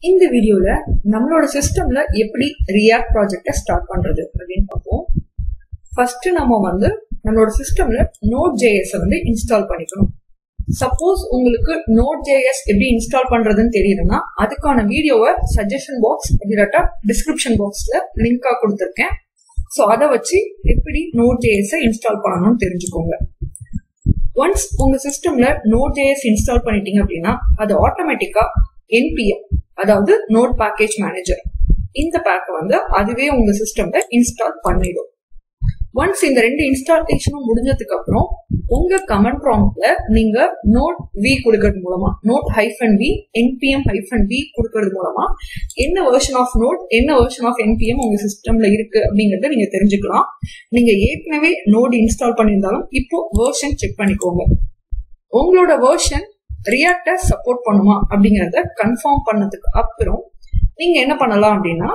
இந்த வீடியோல நம்மளோட சிஸ்டம்ல எப்படி ரியாக்ட் ப்ராஜெக்டை ஸ்டார்ட் பண்றது அப்படின்னு பார்ப்போம் ஃபர்ஸ்ட் நம்ம வந்து நம்மளோட சிஸ்டம்ல நோட் ஜேஎஸ் வந்து இன்ஸ்டால் பண்ணிக்கணும் சப்போஸ் உங்களுக்கு நோட் ஜேஎஸ் எப்படி இன்ஸ்டால் பண்றதுன்னு தெரியலன்னா அதுக்கான வீடியோவை சஜஷன் பாக்ஸ் இல்லாட்டா டிஸ்கிரிப்ஷன் பாக்ஸ்ல லிங்கா கொடுத்துருக்கேன் ஸோ அதை வச்சு எப்படி நோட் ஜேஎஸ் இன்ஸ்டால் பண்ணணும்னு தெரிஞ்சுக்கோங்க ஒன்ஸ் உங்க சிஸ்டம்ல நோட் ஜேஎஸ் இன்ஸ்டால் பண்ணிட்டீங்க அப்படின்னா அது ஆட்டோமேட்டிக்கா என்பிஎம் அதாவது நோட் பேக்கேஜ் மேனேஜர் இந்த பேக்கை வந்து அதுவே உங்க சிஸ்டம்ல இன்ஸ்டால் பண்ணிடும் ஒன்ஸ் இந்த ரெண்டு இன்ஸ்டாலேஷனும் முடிஞ்சதுக்கு அப்புறம் உங்க கமெண்ட் ப்ராம்ப்ட்ல நீங்க நோட் வி கொடுக்கறது மூலமா node hyphen v NPM hyphen v கொடுக்கறது மூலமா என்ன வெர்ஷன் ஆஃப் நோட் என்ன வெர்ஷன் ஆஃப் என்பிஎம் உங்க சிஸ்டம்ல இருக்கு அப்படிங்கறத நீங்க தெரிஞ்சுக்கலாம் நீங்க ஏற்கனவே நோட் இன்ஸ்டால் பண்ணியிருந்தாலும் இப்போ வெர்ஷன் செக் பண்ணிக்கோங்க உங்களோட வெர்ஷன் ரியாக்ட சப்போர்ட் பண்ணுமா அப்படிங்கறத கன்ஃபார்ம் பண்ணதுக்கு அப்புறம் நீங்க என்ன பண்ணலாம் அப்படின்னா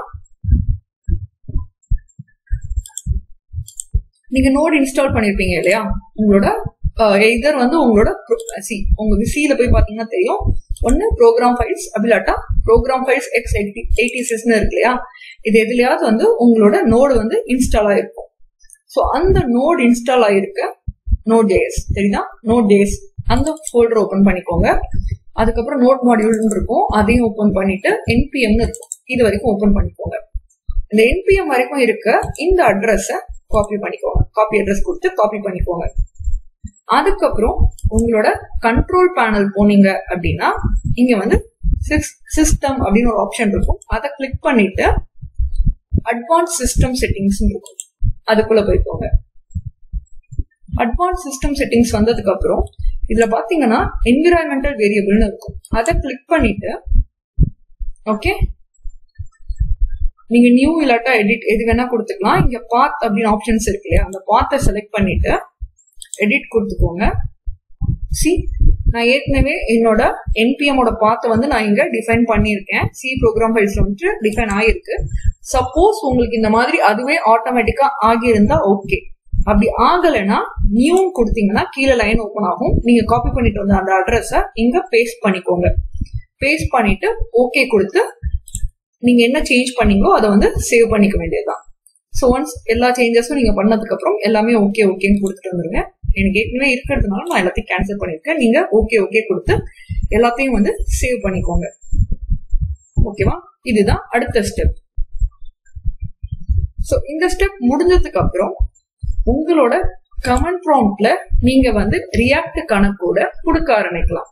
நீங்க நோட் இன்ஸ்டால் பண்ணிருப்பீங்க இல்லையா உங்களோட இதர் வந்து உங்களோட சி உங்க சில போய் பாத்தீங்கன்னா தெரியும் ஒன்னு ப்ரோக்ராம் ஃபைல்ஸ் அப்படிலாட்டா program files x eighty eighty சிக்ஸ்னு இருக்கு இல்லையா இது எதுலயாவது வந்து உங்களோட நோடு வந்து இன்ஸ்டால் ஆயிருக்கும் ஸோ அந்த நோட் இன்ஸ்டால் ஆயிருக்க நோட் டேஸ் சரிதா நோட் டேஸ் அந்த ஃபோல்டர் ஓபன் பண்ணிக்கோங்க அதுக்கப்புறம் நோட் மாடியூல்னு இருக்கும் அதையும் ஓபன் பண்ணிட்டு என்பிஎம்னு இருக்கும் இது வரைக்கும் ஓபன் பண்ணிக்கோங்க இந்த என்பிஎம் வரைக்கும் இருக்க இந்த அட்ரஸ காப்பி பண்ணிக்கோங்க காப்பி அட்ரஸ் கொடுத்து காப்பி பண்ணிக்கோங்க அதுக்கப்புறம் உங்களோட கண்ட்ரோல் பேனல் போனீங்க அப்படின்னா இங்க வந்து சிஸ்டம் அப்படின்னு ஒரு ஆப்ஷன் இருக்கும் அதை கிளிக் பண்ணிட்டு அட்வான்ஸ் சிஸ்டம் செட்டிங்ஸ் இருக்கும் அதுக்குள்ள போய்க்கோங்க அட்வான்ஸ் சிஸ்டம் செட்டிங்ஸ் வந்ததுக்கு அப்புறம் இதுல பாத்தீங்கன்னா என்விரான்மெண்டல் வேரியபிள்னு இருக்கும் அதை கிளிக் பண்ணிட்டு ஓகே நீங்க நியூ இல்லாட்டா எடிட் எது வேணா கொடுத்துக்கலாம் இங்க பாத் அப்படின்னு ஆப்ஷன்ஸ் இருக்கு இல்லையா அந்த பாத்தை செலக்ட் பண்ணிட்டு எடிட் கொடுத்துக்கோங்க சி நான் ஏற்கனவே என்னோட என்பிஎமோட பாத்தை வந்து நான் இங்க டிஃபைன் பண்ணியிருக்கேன் சி ப்ரோக்ராம் ஃபைல்ஸ்ல வந்துட்டு டிஃபைன் ஆயிருக்கு சப்போஸ் உங்களுக்கு இந்த மாதிரி அதுவே ஆட்டோமேட்டிக்கா ஆகியிருந்தா ஓகே அப்படி ஆகலைன்னா நியூ கொடுத்தீங்கன்னா கீழே லைன் ஓப்பன் ஆகும் நீங்க காப்பி பண்ணிட்டு வந்த அந்த அட்ரஸ இங்க பேஸ்ட் பண்ணிக்கோங்க பேஸ்ட் பண்ணிட்டு ஓகே கொடுத்து நீங்க என்ன சேஞ்ச் பண்ணீங்களோ அதை வந்து சேவ் பண்ணிக்க வேண்டியதுதான் ஸோ ஒன்ஸ் எல்லா சேஞ்சஸும் நீங்க பண்ணதுக்கு அப்புறம் எல்லாமே ஓகே ஓகேன்னு கொடுத்துட்டு வந்துருங்க எனக்கு ஏற்கனவே இருக்கிறதுனால நான் எல்லாத்தையும் கேன்சல் பண்ணிருக்கேன் நீங்க ஓகே ஓகே கொடுத்து எல்லாத்தையும் வந்து சேவ் பண்ணிக்கோங்க ஓகேவா இதுதான் அடுத்த ஸ்டெப் ஸோ இந்த ஸ்டெப் முடிஞ்சதுக்கு அப்புறம் உங்களோட கமெண்ட் ப்ராம்ப்ட்ல நீங்க வந்து ரியாக்ட் கணக்கோட கொடுக்க ஆரம்பிக்கலாம்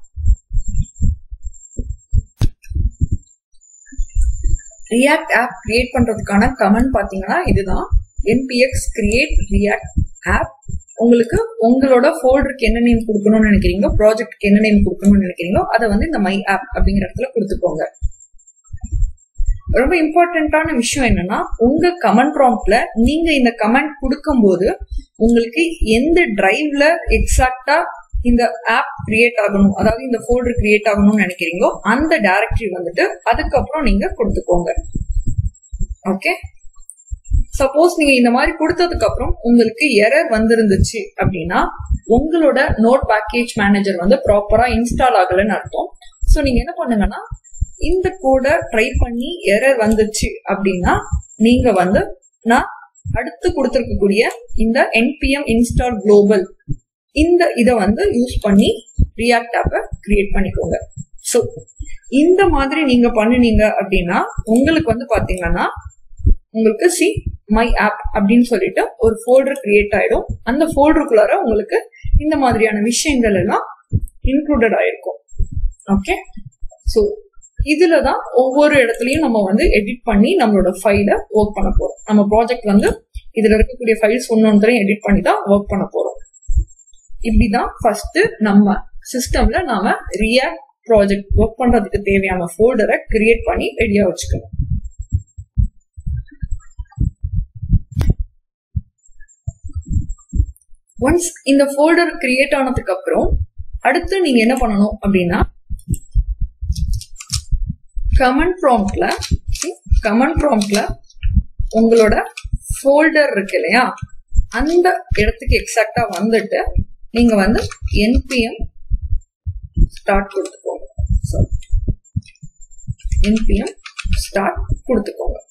ரியாக்ட் ஆப் கிரியேட் பண்றதுக்கான கமெண்ட் பாத்தீங்கன்னா இதுதான் என்பிஎக்ஸ் கிரியேட் ரியாக்ட் ஆப் உங்களுக்கு உங்களோட ஃபோல்டருக்கு என்ன நேம் கொடுக்கணும்னு நினைக்கிறீங்களோ ப்ராஜெக்ட்க்கு என்ன நேம் கொடுக்கணும்னு நினைக்கிறீங்களோ அதை வந்து இந்த மை ஆப் அப்படிங்கிற இடத்துல கொடுத்துக்கோங்க ரொம்ப இம்பார்ட்டன்டான விஷயம் என்னன்னா உங்க கமெண்ட் ப்ராம்ப்ட்ல நீங்க இந்த கமெண்ட் கொடுக்கும்போது உங்களுக்கு எந்த டிரைவ்ல எக்ஸாக்டா இந்த ஆப் கிரியேட் ஆகணும் அதாவது இந்த ஃபோல்டர் கிரியேட் ஆகணும்னு நினைக்கிறீங்களோ அந்த டைரக்டரி வந்துட்டு அதுக்கப்புறம் நீங்க கொடுத்துக்கோங்க ஓகே சப்போஸ் நீங்க இந்த மாதிரி கொடுத்ததுக்கு அப்புறம் உங்களுக்கு எரர் வந்திருந்துச்சு அப்படின்னா உங்களோட நோட் பேக்கேஜ் மேனேஜர் வந்து ப்ராப்பரா இன்ஸ்டால் ஆகலன்னு அர்த்தம் ஸோ நீங்க என்ன பண்ணுங்கன்னா இந்த கோடை ட்ரை பண்ணி எரர் வந்துச்சு அப்படின்னா நீங்க வந்து நான் அடுத்து கொடுத்துருக்கக்கூடிய இந்த என்பிஎம் இன்ஸ்டால் குளோபல் இந்த இதை வந்து யூஸ் பண்ணி ரியாக்ட் ஆப்பை கிரியேட் பண்ணிக்கோங்க ஸோ இந்த மாதிரி நீங்க பண்ணினீங்க அப்படின்னா உங்களுக்கு வந்து பாத்தீங்கன்னா உங்களுக்கு சி மை ஆப் அப்படின்னு சொல்லிட்டு ஒரு ஃபோல்டர் கிரியேட் ஆயிடும் அந்த ஃபோல்டருக்குள்ளார உங்களுக்கு இந்த மாதிரியான விஷயங்கள் எல்லாம் இன்க்ளூடட் ஆயிருக்கும் ஓகே ஸோ இதுல தான் ஒவ்வொரு இடத்துலயும் நம்ம வந்து எடிட் பண்ணி நம்மளோட ஃபைலை ஒர்க் பண்ண போறோம் நம்ம ப்ராஜெக்ட் வந்து இதுல இருக்கக்கூடிய ஃபைல்ஸ் ஒன்னொன்றையும் எடிட் பண்ணி தான் ஒர்க் பண்ண போறோம் இப்படிதான் ஃபர்ஸ்ட் நம்ம சிஸ்டம்ல நாம ரியாக்ட் ப்ராஜெக்ட் ஒர்க் பண்றதுக்கு தேவையான ஃபோல்டரை கிரியேட் பண்ணி ரெடியா வச்சுக்கணும் ஒன்ஸ் இந்த ஃபோல்டர் கிரியேட் ஆனதுக்கு அப்புறம் அடுத்து நீங்க என்ன பண்ணணும் அப்படின்னா கமெண்ட் ப்ராம்ப்ட்ல கமெண்ட் ப்ராம்ப்ட்ல உங்களோட ஃபோல்டர் இருக்கு இல்லையா அந்த இடத்துக்கு எக்ஸாக்டா வந்துட்டு நீங்க வந்து என்பிஎம் ஸ்டார்ட் கொடுத்துக்கோங்க என்பிஎம் ஸ்டார்ட் கொடுத்துக்கோங்க